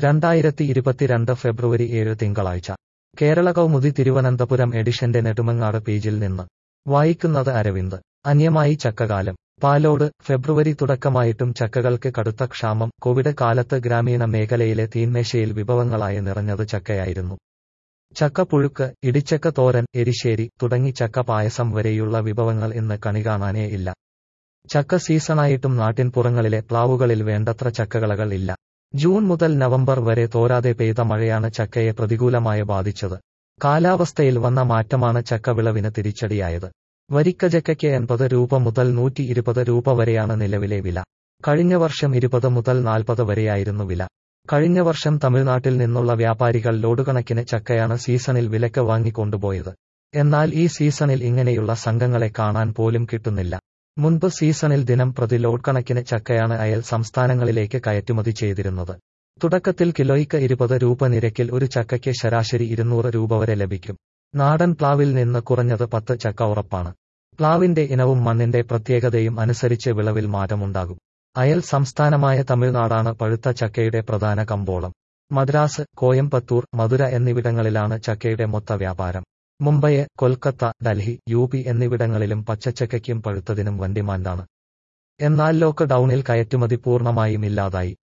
രണ്ടായിരത്തി ഇരുപത്തിരണ്ട് ഫെബ്രുവരി ഏഴ് തിങ്കളാഴ്ച കേരള കൗമുദി തിരുവനന്തപുരം എഡിഷന്റെ നെടുമങ്ങാട് പേജിൽ നിന്ന് വായിക്കുന്നത് അരവിന്ദ് അന്യമായി ചക്കകാലം പാലോട് ഫെബ്രുവരി തുടക്കമായിട്ടും ചക്കകൾക്ക് കടുത്ത ക്ഷാമം കോവിഡ് കാലത്ത് ഗ്രാമീണ മേഖലയിലെ തീന്മേശയിൽ വിഭവങ്ങളായി നിറഞ്ഞത് ചക്കയായിരുന്നു ചക്കപ്പുഴുക്ക് ഇടിച്ചക്ക തോരൻ എരിശ്ശേരി തുടങ്ങി ചക്ക പായസം വരെയുള്ള വിഭവങ്ങൾ ഇന്ന് കണി കാണാനേ ഇല്ല ചക്ക സീസണായിട്ടും നാട്ടിൻപുറങ്ങളിലെ പ്ലാവുകളിൽ വേണ്ടത്ര ചക്കകളകൾ ഇല്ല ജൂൺ മുതൽ നവംബർ വരെ തോരാതെ പെയ്ത മഴയാണ് ചക്കയെ പ്രതികൂലമായി ബാധിച്ചത് കാലാവസ്ഥയിൽ വന്ന മാറ്റമാണ് ചക്ക വിളവിന് തിരിച്ചടിയായത് വരിക്കചക്കയ്ക്ക് എൺപത് രൂപ മുതൽ നൂറ്റി ഇരുപത് രൂപ വരെയാണ് നിലവിലെ വില കഴിഞ്ഞ വർഷം ഇരുപത് മുതൽ നാൽപ്പത് വരെയായിരുന്നു വില കഴിഞ്ഞ വർഷം തമിഴ്നാട്ടിൽ നിന്നുള്ള വ്യാപാരികൾ ലോഡുകണക്കിന് ചക്കയാണ് സീസണിൽ വിലക്ക് വാങ്ങിക്കൊണ്ടുപോയത് എന്നാൽ ഈ സീസണിൽ ഇങ്ങനെയുള്ള സംഘങ്ങളെ കാണാൻ പോലും കിട്ടുന്നില്ല മുൻപ് സീസണിൽ ദിനം പ്രതി ലോഡ് കണക്കിന് ചക്കയാണ് അയൽ സംസ്ഥാനങ്ങളിലേക്ക് കയറ്റുമതി ചെയ്തിരുന്നത് തുടക്കത്തിൽ കിലോയ്ക്ക് ഇരുപത് രൂപ നിരക്കിൽ ഒരു ചക്കയ്ക്ക് ശരാശരി ഇരുന്നൂറ് രൂപ വരെ ലഭിക്കും നാടൻ പ്ലാവിൽ നിന്ന് കുറഞ്ഞത് പത്ത് ചക്ക ഉറപ്പാണ് പ്ലാവിന്റെ ഇനവും മണ്ണിന്റെ പ്രത്യേകതയും അനുസരിച്ച് വിളവിൽ മാറ്റമുണ്ടാകും അയൽ സംസ്ഥാനമായ തമിഴ്നാടാണ് പഴുത്ത ചക്കയുടെ പ്രധാന കമ്പോളം മദ്രാസ് കോയമ്പത്തൂർ മധുര എന്നിവിടങ്ങളിലാണ് ചക്കയുടെ മൊത്ത വ്യാപാരം മുംബൈ കൊൽക്കത്ത ഡൽഹി യു പി എന്നിവിടങ്ങളിലും പച്ചച്ചക്കയ്ക്കും പഴുത്തതിനും വൻ ഡിമാൻഡാണ് എന്നാൽ ലോക്ക് ഡൌണിൽ കയറ്റുമതി പൂർണ്ണമായും ഇല്ലാതായി